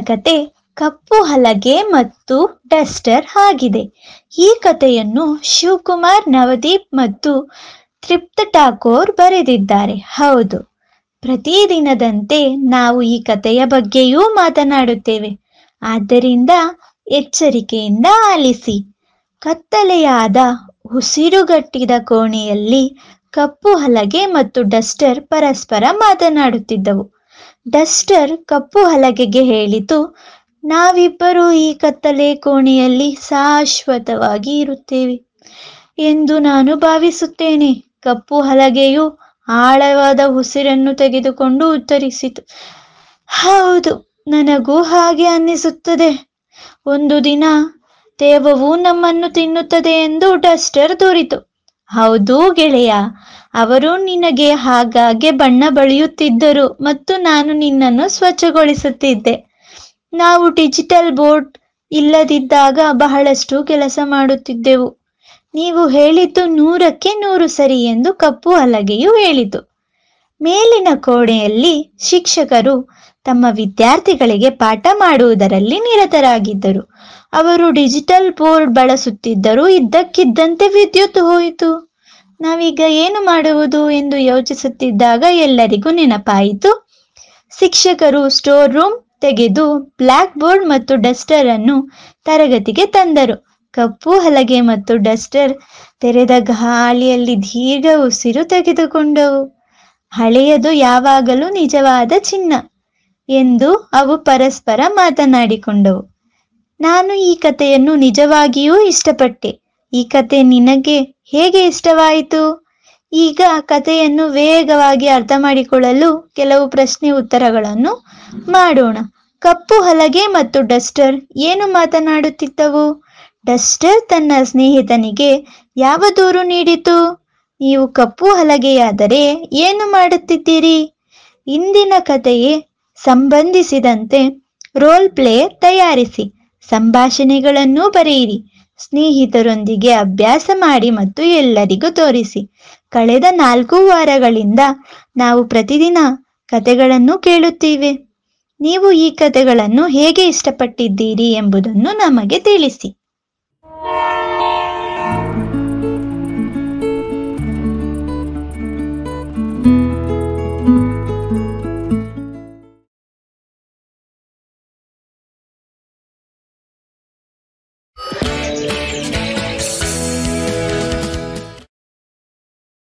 ಕತೆ ಕಪ್ಪು ಹಲಗೆ ಮತ್ತು ಡಸ್ಟರ್ ಆಗಿದೆ ಈ ಕಥೆಯನ್ನು ಶಿವಕುಮಾರ್ ನವದೀಪ್ ಮತ್ತು ತೃಪ್ತ ಠಾಕೋರ್ ಬರೆದಿದ್ದಾರೆ ಹೌದು ಪ್ರತಿದಿನದಂತೆ ನಾವು ಈ ಕಥೆಯ ಬಗ್ಗೆಯೂ ಮಾತನಾಡುತ್ತೇವೆ ಆದ್ದರಿಂದ ಎಚ್ಚರಿಕೆಯಿಂದ ಆಲಿಸಿ ಕತ್ತಲೆಯಾದ ಉಸಿರುಗಟ್ಟಿದ ಕೋಣೆಯಲ್ಲಿ ಕಪ್ಪು ಹಲಗೆ ಮತ್ತು ಡಸ್ಟರ್ ಪರಸ್ಪರ ಮಾತನಾಡುತ್ತಿದ್ದವು ಡಸ್ಟರ್ ಕಪ್ಪು ಹಲಗೆಗೆ ಹೇಳಿತು ನಾವಿಬ್ಬರು ಈ ಕತ್ತಲೆ ಕೋಣೆಯಲ್ಲಿ ಶಾಶ್ವತವಾಗಿ ಇರುತ್ತೇವೆ ಎಂದು ನಾನು ಭಾವಿಸುತ್ತೇನೆ ಕಪ್ಪು ಹಲಗೆಯು ಆಳವಾದ ಉಸಿರನ್ನು ತೆಗೆದುಕೊಂಡು ಉತ್ತರಿಸಿತು ಹೌದು ನನಗೂ ಹಾಗೆ ಅನ್ನಿಸುತ್ತದೆ ಒಂದು ದಿನ ತೇವವು ನಮ್ಮನ್ನು ತಿನ್ನುತ್ತದೆ ಎಂದು ಡಸ್ಟರ್ ದೂರಿತು ಹೌದು ಗೆಳೆಯ ಅವರು ನಿನಗೆ ಆಗಾಗ್ಗೆ ಬಣ್ಣ ಬಳಿಯುತ್ತಿದ್ದರು ಮತ್ತು ನಾನು ನಿನ್ನನ್ನು ಸ್ವಚ್ಛಗೊಳಿಸುತ್ತಿದ್ದೆ ನಾವು ಡಿಜಿಟಲ್ ಬೋರ್ಡ್ ಇಲ್ಲದಿದ್ದಾಗ ಬಹಳಷ್ಟು ಕೆಲಸ ಮಾಡುತ್ತಿದ್ದೆವು ನೀವು ಹೇಳಿದ್ದು ನೂರಕ್ಕೆ ನೂರು ಸರಿ ಎಂದು ಕಪ್ಪು ಹಲಗೆಯು ಹೇಳಿತು ಮೇಲಿನ ಕೋಣೆಯಲ್ಲಿ ಶಿಕ್ಷಕರು ತಮ್ಮ ವಿದ್ಯಾರ್ಥಿಗಳಿಗೆ ಪಾಠ ಮಾಡುವುದರಲ್ಲಿ ನಿರತರಾಗಿದ್ದರು ಅವರು ಡಿಜಿಟಲ್ ಬೋರ್ಡ್ ಬಳಸುತ್ತಿದ್ದರು ಇದ್ದಕ್ಕಿದ್ದಂತೆ ವಿದ್ಯುತ್ ಹೋಯಿತು ನಾವೀಗ ಏನು ಮಾಡುವುದು ಎಂದು ಯೋಚಿಸುತ್ತಿದ್ದಾಗ ಎಲ್ಲರಿಗೂ ನೆನಪಾಯಿತು ಶಿಕ್ಷಕರು ಸ್ಟೋರ್ ರೂಮ್ ತೆಗೆದು ಬ್ಲ್ಯಾಕ್ ಬೋರ್ಡ್ ಮತ್ತು ಡಸ್ಟರ್ ಅನ್ನು ತರಗತಿಗೆ ತಂದರು ಕಪ್ಪು ಹಲಗೆ ಮತ್ತು ಡಸ್ಟರ್ ತೆರೆದ ಗಾಳಿಯಲ್ಲಿ ದೀರ್ಘ ಉಸಿರು ತೆಗೆದುಕೊಂಡವು ಹಳೆಯದು ಯಾವಾಗಲೂ ನಿಜವಾದ ಚಿನ್ನ ಎಂದು ಅವು ಪರಸ್ಪರ ಮಾತನಾಡಿಕೊಂಡವು ನಾನು ಈ ಕಥೆಯನ್ನು ನಿಜವಾಗಿಯೂ ಇಷ್ಟಪಟ್ಟೆ ಈ ಕತೆ ನಿನಗೆ ಹೇಗೆ ಇಷ್ಟವಾಯಿತು ಈಗ ಕಥೆಯನ್ನು ವೇಗವಾಗಿ ಅರ್ಥ ಮಾಡಿಕೊಳ್ಳಲು ಕೆಲವು ಪ್ರಶ್ನೆ ಉತ್ತರಗಳನ್ನು ಮಾಡೋಣ ಕಪ್ಪು ಹಲಗೆ ಮತ್ತು ಡಸ್ಟರ್ ಏನು ಮಾತನಾಡುತ್ತಿದ್ದವು ಡಸ್ಟರ್ ತನ್ನ ಸ್ನೇಹಿತನಿಗೆ ಯಾವ ದೂರು ನೀಡಿತು ನೀವು ಕಪ್ಪು ಹಲಗೆಯಾದರೆ ಏನು ಮಾಡುತ್ತಿದ್ದೀರಿ ಇಂದಿನ ಕಥೆಯೇ ಸಂಬಂಧಿಸಿದಂತೆ ರೋಲ್ ಪ್ಲೇ ತಯಾರಿಸಿ ಸಂಭಾಷಣೆಗಳನ್ನು ಬರೆಯಿರಿ ಸ್ನೇಹಿತರೊಂದಿಗೆ ಅಭ್ಯಾಸ ಮಾಡಿ ಮತ್ತು ಎಲ್ಲರಿಗೂ ತೋರಿಸಿ ಕಳೆದ ನಾಲ್ಕು ವಾರಗಳಿಂದ ನಾವು ಪ್ರತಿದಿನ ಕತೆಗಳನ್ನು ಕೇಳುತ್ತೀವಿ ನೀವು ಈ ಕತೆಗಳನ್ನು ಹೇಗೆ ಇಷ್ಟಪಟ್ಟಿದ್ದೀರಿ ಎಂಬುದನ್ನು ನಮಗೆ ತಿಳಿಸಿ